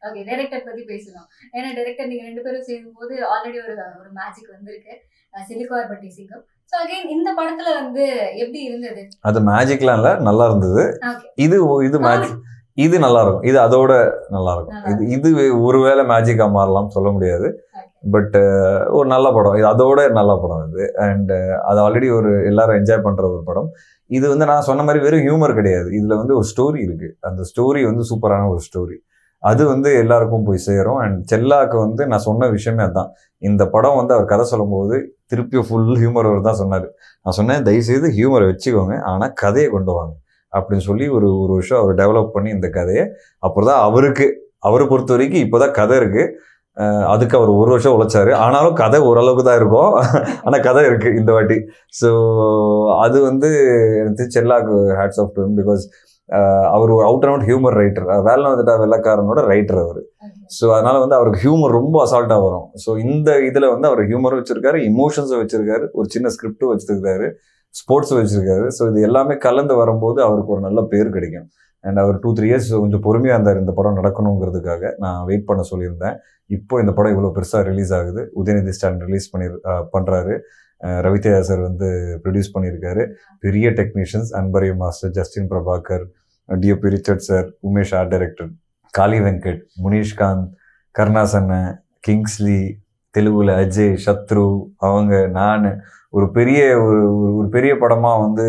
Okay director பத்தி பேசலாம் ஏன்னா டைரக்டர் நீங்க ரெண்டு பேரும் சேரும் போது ஆல்ரெடி ஒரு ஒரு மேஜிக் வந்திருக்கு சிலிகார் பட்டி சிங்கம் ஸோ அகைன் இந்த படத்துல வந்து எப்படி இருந்தது அது மேஜிக்லாம் இல்லை நல்லா இருந்தது ஓகே இது இது மேஜிக் இது நல்லா இருக்கும் இது அதோட நல்லா இருக்கும் இது இது ஒருவேளை மேஜிக்கா மாறலாம் சொல்ல முடியாது பட் ஒரு நல்ல படம் இது அதோட நல்ல படம் இது அண்ட் அது ஆல்ரெடி ஒரு எல்லாரும் என்ஜாய் பண்ற ஒரு படம் இது வந்து நான் சொன்ன மாதிரி வெறும் ஹியூமர் கிடையாது இதுல வந்து ஒரு ஸ்டோரி இருக்கு அந்த ஸ்டோரி வந்து சூப்பரான ஒரு ஸ்டோரி அது வந்து எல்லாருக்கும் போய் சேரும் அண்ட் செல்லாக்கு வந்து நான் சொன்ன விஷயமே அதான் இந்த படம் வந்து அவர் கதை சொல்லும்போது திருப்பி ஃபுல் ஹியூமர் அவர் தான் சொன்னார் நான் சொன்னேன் தயவுசெய்து ஹியூமரை வச்சுக்கோங்க ஆனால் கதையை கொண்டு வாங்க அப்படின்னு சொல்லி ஒரு ஒரு வருஷம் அவர் டெவலப் பண்ணி இந்த கதையை அப்புறம் தான் அவருக்கு அவரை பொறுத்த வரைக்கும் இப்போதான் கதை இருக்கு அஹ் அதுக்கு அவர் ஒரு வருஷம் உழைச்சாரு ஆனாலும் கதை ஓரளவுக்கு தான் இருக்கும் ஆனால் கதை இருக்கு இந்த வாட்டி ஸோ அது வந்து எனக்கு தெரிஞ்சு செல்லாக்கு ஹேட்ஸ் ஆஃப் டு பிகாஸ் அவர் ஒரு out and out humour writer வேலை வந்துட்டா வெள்ளக்காரனோட ரைட்டர் அவர் ஸோ அதனால வந்து அவருக்கு ஹியூமர் ரொம்ப அசால்ட்டாக வரும் ஸோ இந்த இதில் வந்து அவர் ஹியூமரும் வச்சிருக்காரு இமோஷன்ஸும் வச்சிருக்காரு ஒரு சின்ன ஸ்கிரிப்டும் வச்சிருக்காரு ஸ்போர்ட்ஸ் வச்சிருக்காரு ஸோ இது எல்லாமே கலந்து வரும்போது அவருக்கு ஒரு நல்ல பேர் கிடைக்கும் அண்ட் அவர் டூ த்ரீ இயர்ஸ் கொஞ்சம் பொறுமையாக இருந்தார் இந்த படம் நடக்கணுங்கிறதுக்காக நான் வெயிட் பண்ண சொல்லியிருந்தேன் இப்போ இந்த படம் இவ்வளோ பெருசாக ரிலீஸ் ஆகுது உதயநிதி ஸ்டாலின் ரிலீஸ் பண்ணி பண்ணுறாரு ரவிதேஜா சார் வந்து ப்ரொடியூஸ் பண்ணியிருக்காரு பெரிய டெக்னீஷியன்ஸ் அன்பரிய master Justin Prabhakar DOP Richard sir Umesh art director Kali Venkat Munishkanth கருணாசன்ன கிங்ஸ்லி தெலுங்குல அஜய் சத்ரு அவங்க நான் ஒரு பெரிய ஒரு ஒரு- ஒரு பெரிய படமாக வந்து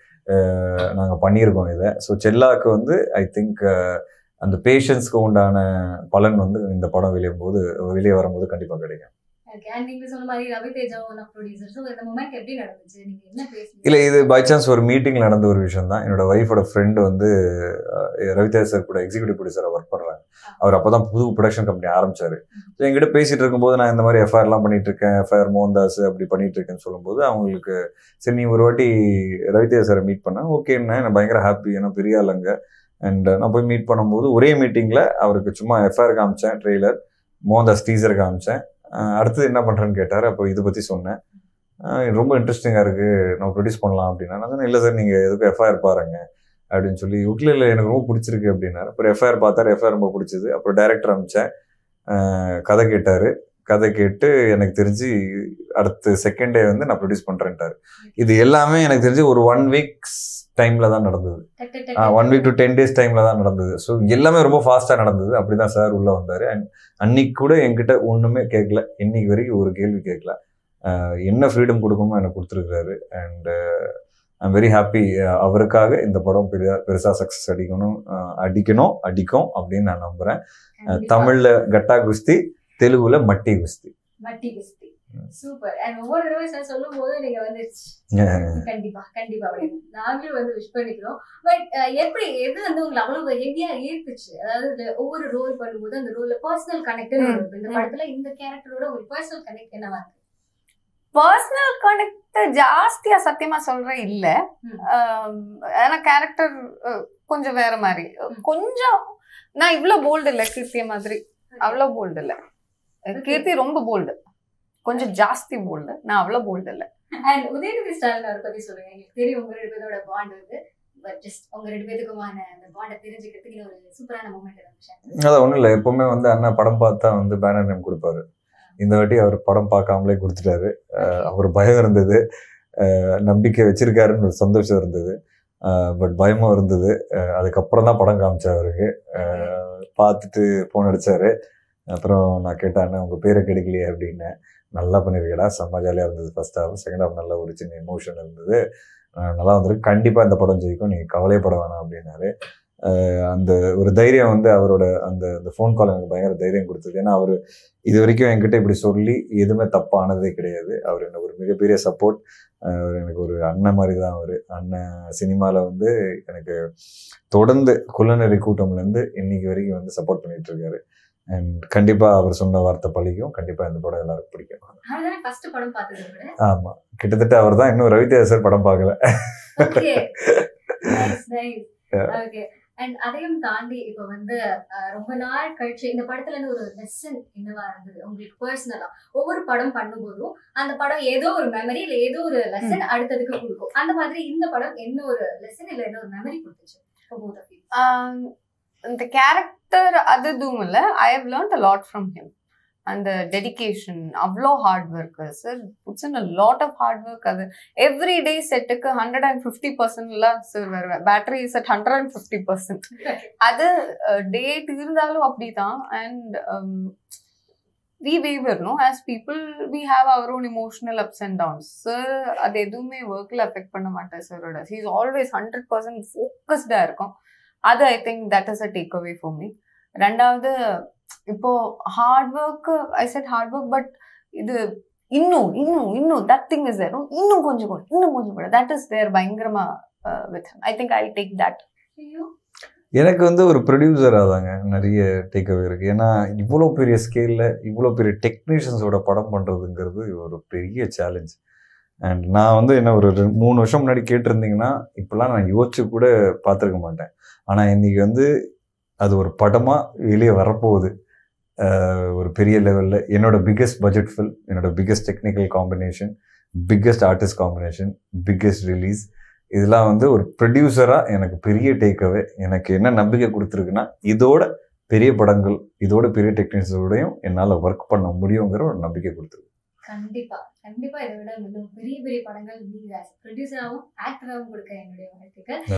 நாங்கள் பண்ணியிருக்கோம் இதை ஸோ செல்லாக்கு வந்து ஐ திங்க் அந்த பேஷன்ஸ்க்கு உண்டான பலன் வந்து இந்த படம் வெளியும் போது வெளியே வரும்போது கண்டிப்பாக கிடைக்கும் ஓகே அண்ட் நீங்க சொன்ன மாதிரி Ravi Teja one of producer so இந்த மூமெண்ட் எப்படி நடந்துச்சு நீங்க என்ன பேசுனீங்க இல்லை இது பை சான்ஸ் ஒரு மீட்டிங்கில் நடந்த ஒரு விஷயம் தான் என்னோட ஒய்ஃபோட ஃப்ரெண்டு வந்து அஹ், ரவிதேஜ் சார் கூட எக்ஸிக்யூட்டிவ் ப்ரொடியூசராக ஒர்க் பண்ணுறாங்க அவர் அப்போ தான் புது ப்ரொடக்ஷன் கம்பெனி ஆரம்பிச்சாரு ஸோ என்கிட்ட பேசிட்டு இருக்கும்போது நான் இந்த மாதிரி எஃப்ஐஆர்லாம் பண்ணிட்டு இருக்கேன் எஃப்ஐஆர் மோகன்தாஸ் அப்படி பண்ணிட்டு இருக்கேன்னு சொல்லும்போது அவங்களுக்கு சரி நீ ஒரு வாட்டி ரவிதேஜ் சாரை மீட் பண்ணேன் ஓகேன்னு நான் பயங்கர ஹாப்பி ஏன்னா பெரிய ஆளுங்க அண்ட் நான் போய் மீட் பண்ணும்போது ஒரே மீட்டிங்கில் அவருக்கு சும்மா எஃப்ஐஆர் காமிச்சேன் ட்ரெய்லர் மோகன்தாஸ் டீசர் காமிச்சேன் அஹ் அடுத்தது என்ன பண்ணுறேன்னு கேட்டார் அப்போ இதை பற்றி சொன்னேன் அஹ் இது ரொம்ப இன்ட்ரெஸ்டிங்காக இருக்குது நம்ம ப்ரொடியூஸ் பண்ணலாம் அப்படின்னா நான் சொன்னேன் இல்லை சார் நீங்கள் எதுக்கும் எஃப்ஐஆர் பாருங்க அப்படின்னு சொல்லி இல்லை இல்லை எனக்கு ரொம்ப பிடிச்சிருக்கு அப்படின்னாரு அப்புறம் எஃப்ஐஆர் பார்த்தாரு எஃப்ஐஆர் ரொம்ப பிடிச்சது அப்புறம் டைரக்டர் அனுப்பிச்சேன் அஹ் கதை கேட்டார் கதை கேட்டு எனக்கு தெரிஞ்சு அடுத்த செகண்ட் டே வந்து நான் ப்ரொடியூஸ் பண்ணுறேன்ட்டாரு இது எல்லாமே எனக்கு தெரிஞ்சு ஒரு ஒன் வீக்ஸ் டைமில் தான் நடந்தது டக் டக் டக் one week to ten days டைமில் தான் நடந்தது ஸோ எல்லாமே ரொம்ப ஃபாஸ்ட்டாக நடந்தது அப்படி தான் சார் உள்ளே வந்தார் அண்ட் அன்னைக்கு கூட என்கிட்ட ஒன்றுமே கேட்கல இன்னைக்கு வரைக்கும் ஒரு கேள்வி கேட்கல அஹ் என்ன ஃப்ரீடம் கொடுக்கணுமோ எனக்கு கொடுத்துருக்காரு அண்ட் ஐம் வெரி ஹாப்பி அவருக்காக இந்த படம் பெரிய பெருசாக சக்ஸஸ் அடிக்கணும் அஹ் அடிக்கணும் அடிக்கும் அப்படின்னு நான் நம்புகிறேன் கண்டிப்பா. தமிழில் கட்டா குஸ்தி தெலுங்குல மட்டி குஸ்தி மட்டி குஸ்தி சூப்பர் அண்ட் ஒவ்வொரு தடவை சார் சொல்லும் போது நீங்க வந்து கண்டிப்பா கண்டிப்பா அப்படின்னு நாங்களும் வந்து விஷ் பண்ணிக்கிறோம் பட் எப்படி எது வந்து உங்களை அவ்வளவு ஹெவியா ஈர்த்துச்சு அதாவது இந்த ஒவ்வொரு ரோல் பண்ணும்போது அந்த ரோல்ல பர்சனல் கனெக்ட் இந்த படத்துல இந்த கேரக்டரோட உங்களுக்கு பர்சனல் கனெக்ட் என்னவா இருக்கு பர்சனல் கனெக்ட் ஜாஸ்தியா சத்தியமா சொல்றேன் இல்ல ம். ஆம், ஏன்னா கேரக்டர் கொஞ்சம் வேற மாதிரி கொஞ்சம் நான் இவ்வளவு போல்டு இல்ல கீர்த்திய மாதிரி அவ்வளவு போல்டு இல்ல கீர்த்தி ரொம்ப போல்டு கொஞ்சம் ஜாஸ்தி போல்டு நான் அவ்வளவு போல்டு இல்ல அண்ட் உதயநிதி ஸ்டாலின் அவரை பத்தி சொல்லுங்க எங்களுக்கு தெரியும் உங்க ரெண்டு பேரோட பாண்ட் வந்து பட் ஜஸ்ட் உங்க ரெண்டு பேத்துக்குமான அந்த பாண்டை தெரிஞ்சுக்கிறதுக்கு இது ஒரு சூப்பரான மூமெண்ட் இருந்துச்சு அதான் ஒன்றும் இல்லை எப்பவுமே வந்து அண்ணா படம் பார்த்தா வந்து பேனர் நேம் கொடுப்பாரு இந்த வாட்டி அவர் படம் பார்க்காமலே கொடுத்துட்டாரு அஹ் அவர் பயம் இருந்தது அஹ் நம்பிக்கை வச்சிருக்காருன்னு ஒரு சந்தோஷம் இருந்தது பட் பயமும் இருந்தது அஹ் அதுக்கப்புறம் தான் படம் காமிச்சா அவருக்கு அஹ் பார்த்துட்டு ஃபோன் அடிச்சாரு அப்புறம் நான் கேட்டேன் அண்ணா உங்கள் பேரை கிடைக்கலையே அப்படின்னு நல்லா பண்ணியிருக்கடா செம்ம ஜாலியாக இருந்தது ஃபர்ஸ்ட் ஹாஃப் செகண்ட் ஹாஃப் நல்ல ஒரு சின்ன எமோஷன் இருந்தது அஹ் நல்லா வந்திருக்கு கண்டிப்பாக இந்த படம் ஜெயிக்கும் நீங்கள் கவலையப்பட வேணாம் அப்படின்னாரு அஹ் அந்த ஒரு தைரியம் வந்து அவரோட அந்த அந்த ஃபோன் கால் எனக்கு பயங்கர தைரியம் கொடுத்தது ஏன்னா அவர் இது வரைக்கும் என்கிட்ட இப்படி சொல்லி எதுவுமே தப்பானதே கிடையாது அவர் எனக்கு ஒரு மிகப்பெரிய சப்போர்ட் எனக்கு ஒரு அண்ணன் மாதிரி தான் அவர் அண்ணன் சினிமாவில் வந்து எனக்கு தொடர்ந்து குள்ளநெறி கூட்டம்லேருந்து இன்னைக்கு வரைக்கும் வந்து சப்போர்ட் பண்ணிட்டு இருக்காரு அண்ட் கண்டிப்பாக அவர் சொன்ன வார்த்தை பழிக்கும் கண்டிப்பாக இந்த படம் எல்லாருக்கும் பிடிக்கும் அதுதானே ஃபர்ஸ்ட் படம் பார்த்தது கூட ஆமாம் கிட்டத்தட்ட அவர் தான் இன்னும் ரவிதேஜா சார் படம் பார்க்கல okay nice nice Yeah. Okay and அதையும் தாண்டி இப்போ வந்து அஹ், ரொம்ப நாள் கழிச்சு இந்த படத்துல இருந்து ஒரு லெசன் என்னவா இருந்தது உங்களுக்கு பர்சனலா ஒவ்வொரு படம் பண்ணும்போதும் அந்த படம் ஏதோ ஒரு மெமரி இல்ல ஏதோ ஒரு லெசன் அடுத்ததுக்கு கொடுக்கும் அந்த மாதிரி இந்த படம் என்ன ஒரு லெசன் இல்ல என்ன ஒரு மெமரி கொடுத்துச்சு for both of you? ஆம், இந்த கேரக்டர் ஆக்டர் அது எதுவும் இல்லை I have learnt a lot from him அந்த டெடிகேஷன் அவ்வளோ hard work sir puts in a lot of hard work அது எவ்ரி டே செட்டுக்கு ஹண்ட்ரட் அண்ட் ஃபிஃப்டி பர்சன்ட்ல சார் வருவேன் battery is at hundred and fifty percent அது டேட் இருந்தாலும் அப்படிதான் and we whatever know as people we have our own emotional ups and downs sir அது எதுவுமே ஒர்க்கில் அஃபெக்ட் பண்ண மாட்டேன் சாரோட he is always hundred percent ஃபோக்கஸ்டாக இருக்கும் அது I think that is a take away for me ரெண்டாவது இப்போ hard work I said hard work but இது இன்னும் இன்னும் இன்னும் தட் திங் இஸ் தேர் இன்னும் கொஞ்சம் கூட இன்னும் கொஞ்சம் கூட தட் இஸ் தேர் பயங்கரமா with I think I take that ஐயோ எனக்கு வந்து ஒரு ப்ரொடியூசராக தாங்க நிறைய டேக்அவே இருக்குது ஏன்னா இவ்வளோ பெரிய ஸ்கேலில் இவ்வளோ பெரிய டெக்னீஷியன்ஸோட படம் பண்ணுறதுங்கிறது ஒரு பெரிய சேலஞ்ச் அண்ட் நான் வந்து என்ன ஒரு ரெண்டு மூணு வருஷம் முன்னாடி கேட்டிருந்தீங்கன்னா இப்போலாம் நான் யோசிச்சு கூட பார்த்துருக்க மாட்டேன் ஆனால் இன்னைக்கு வந்து அது ஒரு படமாக வெளியே வரப்போகுது அஹ் ஒரு பெரிய லெவலில் என்னோட பிக்கெஸ்ட் பட்ஜெட் ஃபில் என்னோட biggest technical combination biggest artist combination biggest release இதெல்லாம் வந்து ஒரு ப்ரொடியூசராக எனக்கு பெரிய டேக்அவே எனக்கு என்ன நம்பிக்கை கொடுத்துருக்குன்னா இதோட பெரிய படங்கள் இதோட பெரிய டெக்னீஷியன்ஸோடையும் என்னால் ஒர்க் பண்ண முடியுங்கிற ஒரு நம்பிக்கை கொடுத்துருக்கு கண்டிப்பா கண்டிப்பா இதை விட இன்னும் பெரிய பெரிய படங்கள் நீங்க ப்ரொடியூசராகவும் ஆக்டராகவும் கொடுக்க என்னுடைய வாழ்த்துக்கள்